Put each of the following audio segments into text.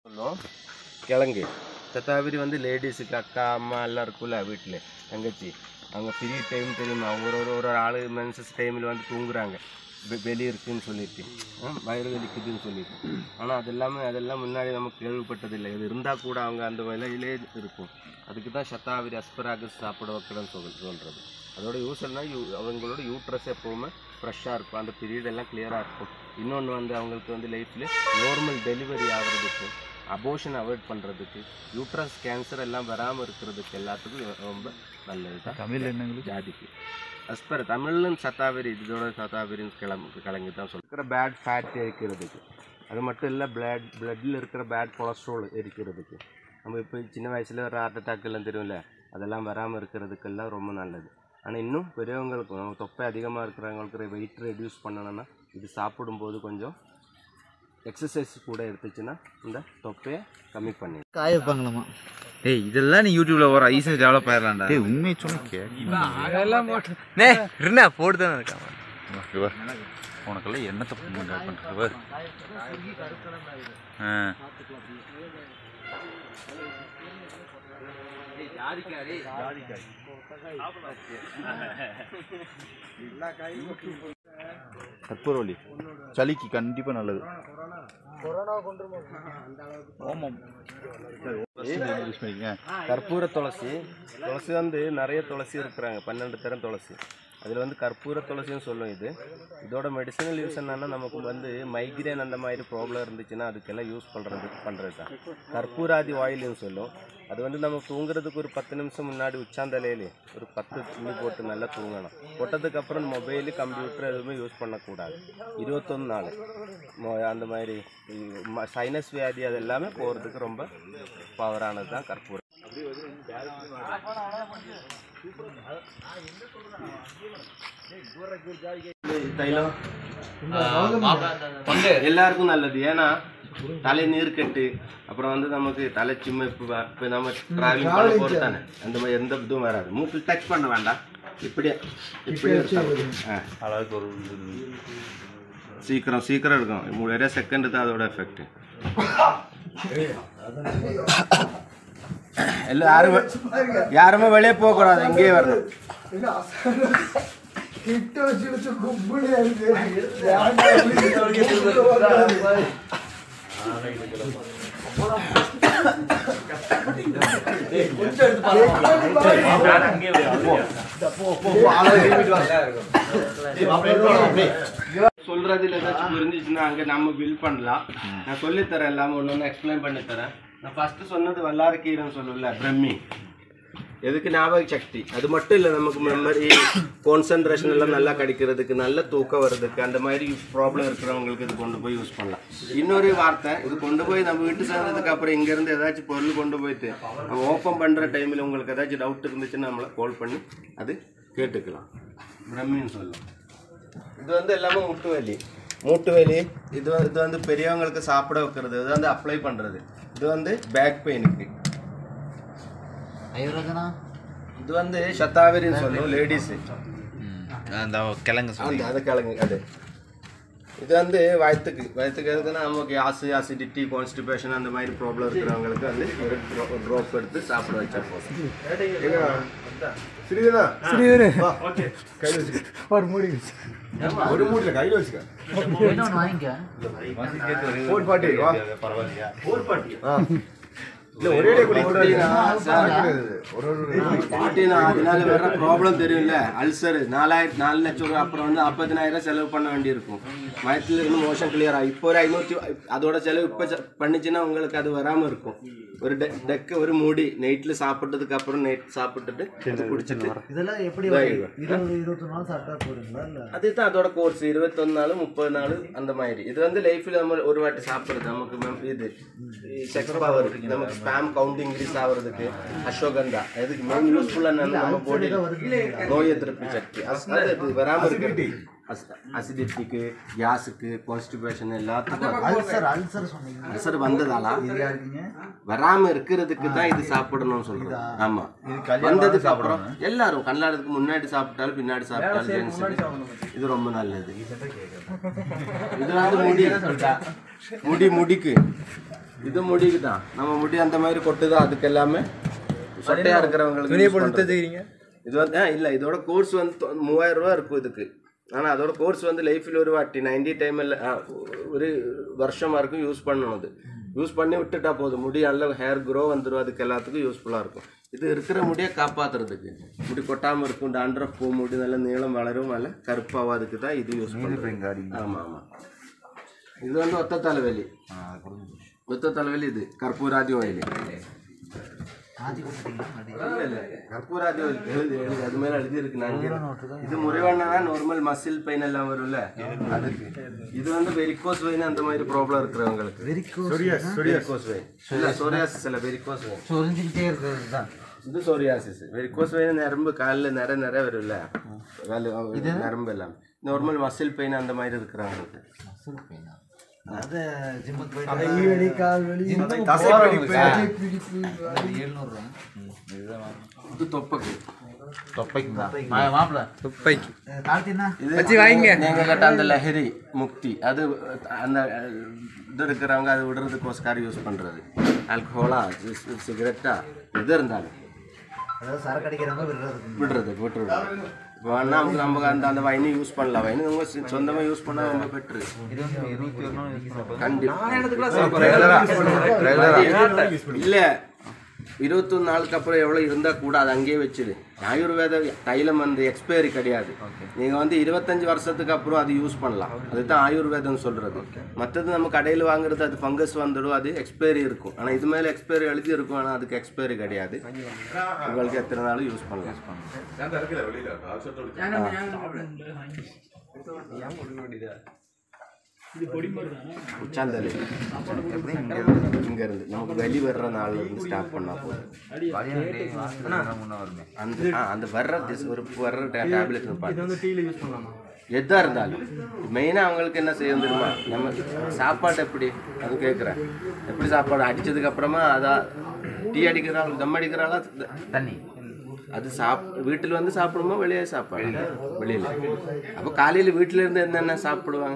சொல்லும் கிழங்கு சத்தாபுரி வந்து லேடிஸுக்கு அக்கா அம்மா எல்லாம் இருக்குல்ல வீட்டில் தங்கச்சி அவங்க ஃப்ரீ டைம் தெரியுமா ஒரு ஒரு ஒரு ஆள் மென்சஸ் டைமில் வந்து தூங்குறாங்க வெ- வெளியே இருக்குன்னு சொல்லிட்டு ஆ, வயிறு வலிக்குதுன்னு சொல்லிட்டு ஆனால் அது எல்லாமே அதெல்லாம் முன்னாடி நமக்கு கேள்விப்பட்டதில்லை இது இருந்தால் கூட அவங்க அந்த விலையிலே இருக்கும் அதுக்கு தான் சத்தாவிரி அஸ்பராகஸ் சாப்பிட வைக்கணும்னு சொல் சொல்கிறது அதோட யூஸ் என்ன யூ அவங்களோட யூட்ரஸ் எப்போவுமே ஃப்ரெஷ்ஷாக இருக்கும் அந்த பீரியட் எல்லாம் கிளியராக இருக்கும் இன்னொன்று வந்து அவங்களுக்கு வந்து லைஃப்பில் நார்மல் டெலிவரி ஆகிறதுக்கு அபோஷன் அவாய்ட் பண்ணுறதுக்கு யூட்ரஸ் கேன்சர் எல்லாம் வராமல் இருக்கிறதுக்கு எல்லாத்துக்கும் ரொம்ப நல்லது தான் தமிழ் என்னங்களுக்கு ஜாதிக்கு அஸ்பர் தமிழ்லும் சத்தாவரி இதோட சத்தாவரின்னு கிளம்பு கிழங்கு தான் சொல்லிருக்கிற பேட் ஃபேட் எரிக்கிறதுக்கு அது மட்டும் இல்லை பிளட் பிளட்டில் இருக்கிற பேட் கொலஸ்ட்ரால் எரிக்கிறதுக்கு நம்ம இப்போ சின்ன வயசில் ஒரு ஹார்ட் அட்டாக் எல்லாம் தெரியும்ல அதெல்லாம் வராமல் இருக்கிறதுக்கெல்லாம் ரொம்ப நல்லது ஆனால் இன்னும் பெரியவங்களுக்கு நம்ம தொப்பை அதிகமாக இருக்கிறவங்களுக்கு வெயிட் ரெடியூஸ் பண்ணணும்னா இது சாப்பிடும்போது கொஞ்சம் எக்ஸசைஸ் கூட எடுத்துச்சுன்னா இந்த தொப்பையை கம்மி பண்ணி காய வைப்பாங்களாமா டேய் இதெல்லாம் நீ யூடியூப்ல வர ஈஸியாக டெவலப் ஆயிடலாம்டா டேய் உண்மையை சொன்ன கேட்க அதெல்லாம் போட்டு நே என்ன போட்டு தானே இருக்கான் உனக்கெல்லாம் என்னத்தை பண்ணுறது ஆ கற்பூரவள்ளி சளிக்கு கண்டிப்பா நல்லது ஓமம் யூஸ் பண்ணிக்கங்க கற்பூர துளசி துளசி வந்து நிறைய துளசி இருக்கிறாங்க பன்னெண்டு தரம் துளசி அதில் வந்து கற்பூர துளசின்னு சொல்லும் இது இதோட மெடிசனல் யூஸ் என்னன்னா நமக்கு வந்து மைக்ரேன் அந்த மாதிரி ப்ராப்ளம் இருந்துச்சுன்னா அதுக்கெல்லாம் யூஸ் பண்ணுறது பண்ணுறது தான் கற்பூராதி ஆயில்னு சொல்லும் அது வந்து நம்ம தூங்குறதுக்கு ஒரு பத்து நிமிஷம் முன்னாடி உச்சாந்தலையிலே ஒரு பத்து துணி போட்டு நல்லா தூங்கணும் போட்டதுக்கு அப்புறம் மொபைலு கம்ப்யூட்டர் எதுவுமே யூஸ் பண்ணக்கூடாது இருபத்தொன்று நாள் மொ- அந்த மாதிரி சைனஸ் வியாதி அது எல்லாமே போகிறதுக்கு ரொம்ப பவரானது தான் கற்பூரம் தைலம் எல்லாருக்கும் நல்லது ஏன்னா தலை நீர் கட்டு அப்புறம் வந்து நமக்கு தலை சிம்ம இப்போ இப்போ நம்ம டிராவலிங் பண்ண போகிறது தானே அந்த மாதிரி எந்த இதுவும் வராது மூக்கில் டச் பண்ண வேண்டாம் இப்படியே இப்படியே எடுத்தாலும். ஆ அளவுக்கு ஒரு சீக்கிரம் சீக்கிரம் இருக்கும் ஒரே செகண்ட் தான் அதோட எஃபெக்ட் எல்லாம் யாரும் வெ- யாருமே வெளியே போகக்கூடாது இங்கேயே வரணும் சொல்றதுல ஏதாச்சும் புரிஞ்சிச்சுன்னா அங்க நம்ம பில் பண்ணலாம் நான் சொல்லித் தரேன் எல்லாமே ஒன்று ஒன்று எக்ஸ்பிளைன் பண்ணி தரேன் நான் ஃபர்ஸ்ட் சொன்னது வல்லாரக்கீரைன்னு சொல்லல பிரம்மி எதுக்கு ஞாபக சக்தி அது மட்டும் இல்லை நமக்கு மெமரி கான்சன்ட்ரேஷன் எல்லாம் நல்லா கிடைக்கிறதுக்கு நல்ல தூக்கம் வர்றதுக்கு அந்த மாதிரி ப்ராப்ளம் இருக்கிறவங்களுக்கு இது கொண்டு போய் யூஸ் பண்ணலாம் இன்னொரு வார்த்தை இது கொண்டு போய் நம்ம வீட்டு சேர்ந்ததுக்கு அப்புறம் இங்கேருந்து ஏதாச்சும் பொருள் கொண்டு போயிட்டு நம்ம ஓப்பன் பண்ணுற டைமில் உங்களுக்கு ஏதாச்சும் டவுட் இருந்துச்சுன்னா நம்மளை கால் பண்ணி அது கேட்டுக்கலாம் பிரம்மின்னு சொல்லலாம் இது வந்து எல்லாமே முட்டு வலி மூட்டு வலி இது வந்து- இது வந்து பெரியவங்களுக்கு சாப்பிட வைக்கிறது இது வந்து அப்ளை பண்ணுறது இது வந்து பேக் பெயினுக்கு ஐவரகனா இது வந்து சத்தாவரின்னு சொல்லும் லேடிஸு அந்த கிழங்கு அந்த அது கிழங்கு அது இது வந்து வயத்துக்கு வயத்துக்கு எதுக்குன்னா நமக்கு ஆசு அசிடிட்டி கான்ஸ்டிபேஷன் அந்த மாதிரி ப்ராப்ளம் இருக்கிறவங்களுக்கு வந்து ஒரு ட்ராப் எடுத்து சாப்பிட வச்சா போதும் இன்னொன்று வாங்கிக்க பாட்டினா அதனால வர ப்ராப்ளம் தெரியும்ல அல்சர் நாலாயிரம் நாலு லட்சம் ரூபா அப்புறம் வந்து ஐம்பதினாயிரம் செலவு பண்ண வேண்டியிருக்கும் வயத்துல இருந்து மோஷன் கிளியர் ஆகும் இப்போ ஒரு ஐநூற்றி அதோட செலவு இப்போ செ- பண்ணிச்சுன்னா உங்களுக்கு அது வராமல் இருக்கும் ஒரு டெ டெக்கு ஒரு மூடி நைட்டில் சாப்பிட்டதுக்கு அப்புறம் நைட் சாப்பிட்டுட்டு இது குடிச்சிட்டு இதெல்லாம் எப்படி இதாயிடும். இருபது இருபத்தி நாள் சாப்பிட்டா போதுங்களா இல்ல அதுதான் அதோட கோர்ஸ் இருபத்தொன்னு நாள் முப்பது நாள் அந்த மாதிரி இது வந்து லைஃப்ல நம்ம ஒரு வாட்டி சாப்பிடுறது நமக்கு mem- இது செக்ஸ் பவர் நமக்கு ஸ்பாம் கவுண்ட் இன்க்ரீஸ் ஆகுறதுக்கு அஸ்வகந்தா அதுக்கு மெயின் யூஸ்ஃபுல்லாக நம்ம பாடி நோய் எதிர்ப்பு சக்தி அது இது வராம இருக்கு அசிடிட்டிக்கு கேஸுக்கு கான்ஸ்டிபேஷன் எல்லாத்துக்கும் அல்சர் அல்சர் சொன்னீங்க அல்சர் வந்ததாலா இதா இருக்கீங்க வராம இருக்கிறதுக்கு தான் இது சாப்பிடணும்னு சொல்றோம் ஆமா வந்ததுக்கு அப்புறம் எல்லாரும் கல்யாணத்துக்கு முன்னாடி சாப்பிட்டாலும் பின்னாடி சாப்பிட்டாலும் ஜென்ஸ் இது ரொம்ப நல்லது இது வந்து முடி முடி முடிக்கு இது முடிக்கு தான் நம்ம முடி அந்த மாதிரி கொட்டுதோ அதுக்கு எல்லாமே சொட்டையா இருக்கிறவங்களுக்கு துணியை use போட்டு பண்றது. தச்சுக்கிறீங்க இது வந்து ஆ, இல்ல இதோட கோர்ஸ் வந்து தொ- மூவாயிரம் ரூபா இருக்கும் இதுக்கு ஆனா அதோட கோர்ஸ் வந்து லைஃப்ல ஒரு வாட்டி நைன்டி டைம்ல ஒரு வருஷமா இருக்கும் யூஸ் பண்ணணும் அது யூஸ் பண்ணி விட்டுட்டா போதும் முடி நல்ல ஹேர் க்ரோ வந்துடும் அதுக்கு எல்லாத்துக்கும் யூஸ்ஃபுல்லா இருக்கும் இது இருக்கிற முடியை காப்பாத்துறதுக்கு முடி கொட்டாம இருக்கும் டாண்ட்ரஃப் பூ முடி நல்ல நீளம் வளரும் நல்ல கருப்பாவாதுக்கு தான் இது யூஸ் பண்ணுறோம் ஆமா ஆமா இது வந்து ஒத்த தலைவலி ஒத்த தலைவலி இது கற்பூராதி ஓயில் ஆதி கொடுத்துட்டீங்களா இல்ல, இல்ல. கற்பூராதி oil எழுதி எழுதி அது மேல எழுதி இருக்கு நான் இது முறைவானா நார்மல் மசில் பெயின் எல்லாம் வரும்ல அதுக்கு இது வந்து வெரிகோஸ் வெயின் அந்த மாதிரி ப்ராப்ளம் இருக்கிறவங்களுக்கு வெரிகோஸ் வெயின் இல்ல சோரியாசிஸ் இல்ல வெரிகோஸ் வெயின் சொரிஞ்சுக்கிட்டே இருக்கிறது தான் இது சோரியாசிஸ் வெரிகோஸ் வெயின் நரம்பு காலில் நிற நிற வரும்ல வேலை இது நரம்பு எல்லாம் நார்மல் மசில் பெயின் அந்த மாதிரி இருக்கிறவங்களுக்கு அது ஜிம்முக்கு போயிட்டு வலி கால் வலி எழுநூறுவா இது தொப்பக்கு துப்பைக்கு தாழ்த்தினா இது வச்சு வாங்கிங்க. நீங்க கேட்ட அந்த லஹரி முக்தி அது அந்த அஹ், இது இருக்கிறவங்க அது விடுறதுக்கோஸ்கார யூஸ் பண்றது ஆல்கஹோலா சிகரெட்டா எது இருந்தாலும் அதாவது சரக்கு அடிக்கிறவங்க விடுறதுக்கு விடுறதுக்கு விட்டுருவோம் வேணா அவங்க நம்ம அந்த அந்த வைனி யூஸ் பண்ணலாம் வைனி அவங்க சொ- சொந்தமா யூஸ் பண்ணா ரொம்ப பெட்ரு கண்டிப்பா இல்ல இருபத்தொன்று நாளுக்கு அப்புறம் எவ்வளோ இருந்தால் கூட அது அங்கேயே வச்சிடு ஆயுர்வேத தைலம் வந்து எக்ஸ்பைரி கிடையாது நீங்கள் வந்து இருபத்தஞ்சு வருஷத்துக்கு அப்புறம் அது யூஸ் பண்ணலாம் அதுதான் ஆயுர்வேதம் சொல்கிறது மற்றது நம்ம கடையில் வாங்குறது அது ஃபங்கஸ் வந்துடும் அது எக்ஸ்பைரி இருக்கும் ஆனால் இது மேலே எக்ஸ்பைரி எழுதி இருக்கும் ஆனால் அதுக்கு எக்ஸ்பைரி கிடையாது உங்களுக்கு எத்தனை நாளும் யூஸ் பண்ணலாம் உச்சாந்தலி இங்க இருந்து நமக்கு வெளி வர்ற நாள்ல இருந்து ஸ்டார்ட் பண்ணா போதும் அந்த ஆ, அந்த வர்ற திஸ் ஒரு வர்ற டேப்லெட் இருப்பாங்க எதா இருந்தாலும் மெயினாக அவங்களுக்கு என்ன செய்ய தெரியுமா நம்ம சாப்பாடு எப்படி அது கேட்குறேன் எப்படி சாப்பாடு அடிச்சதுக்கு அப்புறமா அதான் டீ அடிக்கிறாள் தம் அடிக்கிறாளா தண்ணி அது சாப் வீட்டில் வந்து சாப்பிடுமோ வெளியே சாப்பாடு வெளியில் அப்போ காலையில் வீட்டில் இருந்து என்னென்ன சாப்பிடுவாங்க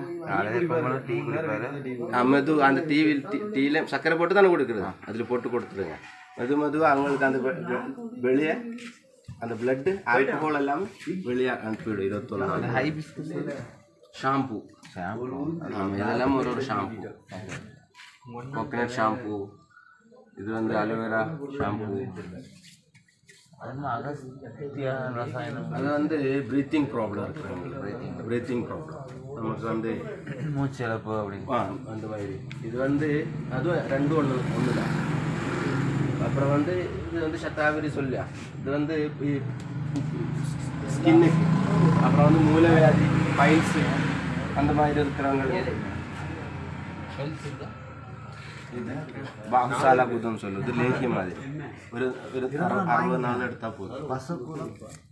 ஆ, மெது அந்த டீவில் டீ டீல சர்க்கரை போட்டு தானே கொடுக்குறது அதில் போட்டு கொடுத்துருங்க மெது மெதுவாக அவங்களுக்கு அந்த வெ- வெ- வெளியே அந்த பிளட்டு ஆல்கஹால் எல்லாமே வெளியே அனுப்பிவிடும் இருபத்தொன்று நாள் ஷாம்பு ஆமாம் இதெல்லாம் ஒரு ஒரு ஷாம்பு கோகனட் ஷாம்பு இது வந்து அலோவேரா ஷாம்பு அது வந்து ப்ரீத்திங் ப்ராப்ளம் இருக்கிறவங்களுக்கு ப்ரீத்திங் ப்ராப்ளம் நமக்கு வந்து மூச்சிழப்பு அப்படி ஆ அந்த மாதிரி இது வந்து அதுவும் ரெண்டும் ஒன்று ஒன்று தான் அப்புறம் வந்து இது வந்து சத்தாவரி சொல்லியா இது வந்து ஸ்கின்னுக்கு அப்புறம் வந்து மூலவியாதி பைல்ஸு அந்த மாதிரி இருக்கிறவங்களுக்கு இது பாகுசாலா புதம் சொல்லுது லேகியம் மாதிரி ஒரு ஒரு அறு- அறுபது நாள் எடுத்தா போதும் பசப்புறம்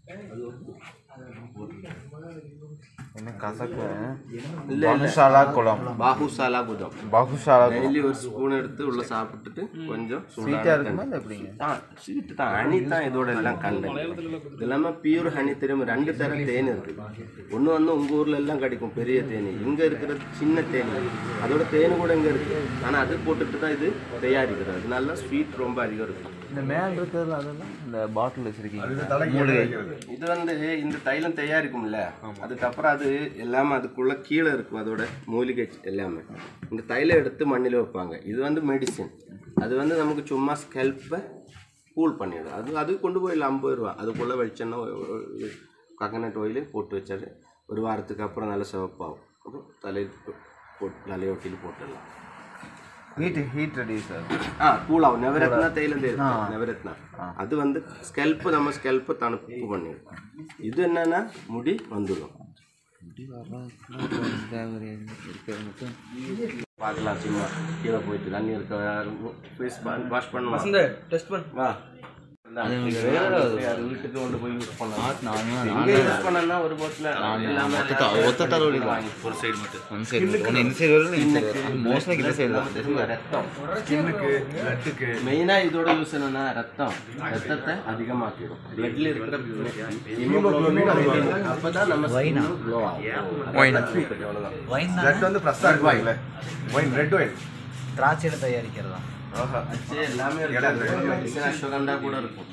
என்ன கசக்கு இல்ல இல்ல பாகுசாலா குளம் பாகுசாலா புதம் பாகுசாலா டெய்லி ஒரு ஸ்பூன் எடுத்து உள்ள சாப்பிட்டுட்டு கொஞ்சம் ஸ்வீட்டா இருக்குமா இல்லை எப்படிங்க ஆ ஸ்வீட் தான் ஹனி தான் இதோட எல்லாம் கண்டென்ட் இது இல்லாமல் பியூர் ஹனி தெரியும் ரெண்டு தர தேன் இருக்கு ஒன்று வந்து உங்கள் ஊர்ல எல்லாம் கிடைக்கும் பெரிய தேனி இங்கே இருக்கிறது சின்ன தேனி அதோட தேன் கூட இங்கே இருக்கு ஆனால் அது போட்டுட்டு தான் இது தயாரிக்கிறது அதனால ஸ்வீட் ரொம்ப அதிகம் இருக்கும் இந்த மேல் இருக்கிறது அதெல்லாம் இந்த பாட்டில் வச்சிருக்கீங்க மூலிகை இது வந்து இந்த தைலம் தயாரிக்கும்ல அதுக்கப்புறம் அது எல்லாமே அதுக்குள்ள கீழே இருக்கும் அதோட மூலிகை எல்லாமே இந்த தைலம் எடுத்து மண்ணில் வைப்பாங்க இது வந்து மெடிசின் அது வந்து நமக்கு சும்மா ஸ்கெல்ப்பை கூல் பண்ணிடும் அது அது கொண்டு போய் ஐம்பது ரூபா அதுக்குள்ளே வெளிச்செண்ணெய் கக்கனட் ஆயில் போட்டு வச்சாரு ஒரு வாரத்துக்கு அப்புறம் நல்லா சிவப்பாகும் அப்புறம் தலையில் போட்டு தலையொட்டியில் போட்டுடலாம் ஹீட் ஹீட் ரெடியூஸ் ஆகும் ஆ கூலாகும் நவரத்னா தைலம் தெரியும் நவரத்னா அது வந்து ஸ்கெல்ப்பு நம்ம ஸ்கெல்ப்பு தணுப்பு பண்ணிடும் இது என்னன்னா முடி வந்துடும் பார்க்கலாம் சும்மா கீழே போயிட்டு தண்ணி இருக்க ஃபேஸ் வாஷ் பண்ணுவோம் டெஸ்ட் பண்ணு வா அது வீட்டுக்கு கொண்டு போய் யூஸ் பண்ணலாம் எங்க யூஸ் பண்ணனா ஒரு போட்டில் எல்லாமே ஒத்த தலைவலி தான் ஒரு சைடு மட்டும் ஒன் சைடு ஒன்று இந்த சைடு வரும் இந்த சைடு வரும் மோஸ்ட்லி இந்த சைடு தான் ரத்தம் மெயினா இதோட யூஸ் என்னன்னா ரத்தம் ரத்தத்தை அதிகமாக்கிடும் பிளட்ல இருக்கிற ஹீமோகுளோபின் அப்பதான் நம்ம ஸ்கின் க்ளோ ஆகும் Wine. அவ்வளவுதான் வைன் ரெட் வந்து ஃப்ரெஷ்ஷாக இருக்கும்ல ஒயின் ரெட் ஒயின் திராட்சையில் தயாரிக்கிறதா ஆஹா அச்சு எல்லாமே இருக்கு மெடிசன் அஸ்வகந்தா கூட இருக்கும்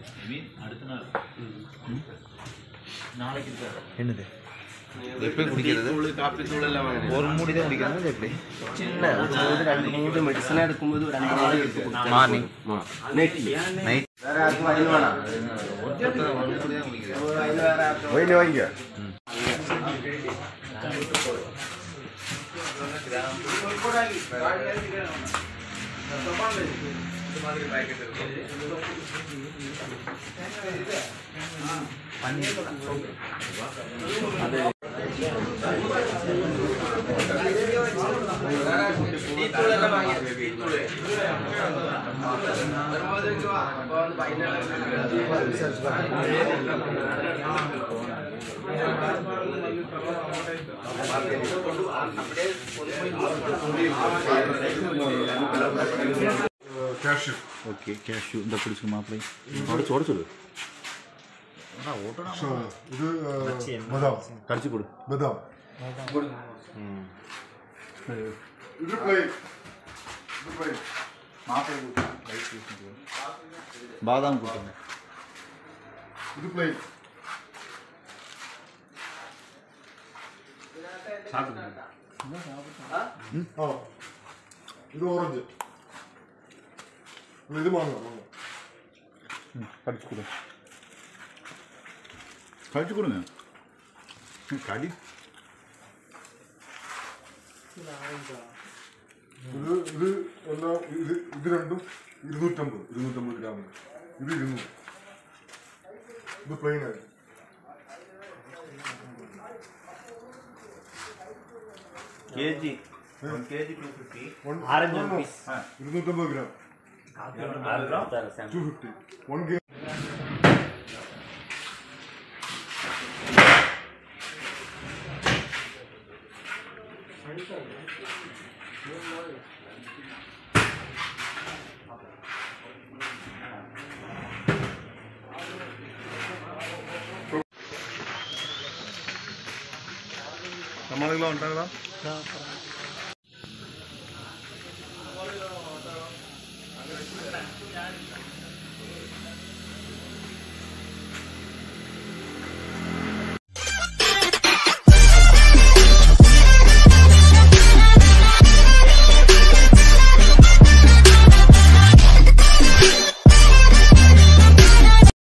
என்னது எப்படி குடிக்கிறது? தூள் காப்பி தூள் எல்லாம் வாங்கினேன் ஒரு மூடி தான் குடிக்கிறாங்க இது எப்படி சின்ன ஒரு ரெண்டு மூணு மெடிசன் எடுக்கும்போது ஒரு ரெண்டு நாள் எடுத்து குடிச்சா Morning. போதும். நைட்லி நைட் வேற யாருக்கும் வயல் வேணாம் ஒரு மூடி தான் குடிக்கிறாங்க ஒரு வயல் வேற யாருக்கும் ஒயில வாங்க டீத்தூள் எல்லாம் வாங்கியிருக்கு டீத்தூள் வரும்போது வா. அப்போ வந்து ஓகே கேஷ்யூ இந்த பிடிச்சி மாப்பிளை உடச்சு உடச்சுடு ஸோ இது பதாம் கடிச்சு கொடு பதாம் இது பிளேன் இது பிளேன் பாதாம் கொடுத்துருங்க இது பிளேன் ஆ இது ஆரஞ்சு இது வாங்க வாங்க கடிச்சு கொடு கடிச்சு கொடுங்க ம், கடி ഇത് ഇത് എല്ലാം ഇത് ഇത് രണ്ടും ഇരുന്നൂറ്റമ്പത് ഇരുന്നൂറ്റമ്പത് ഗ്രാം ഇത് ഇരുന്നൂറ് ഇത് പ്ലെയിൻ ആയിട്ട് KG one KG two fifty Orange ഇരുന്നൂറ്റമ്പത് gram two fifty one K நம்மளுக்குலாம் வந்துட்டாங்களா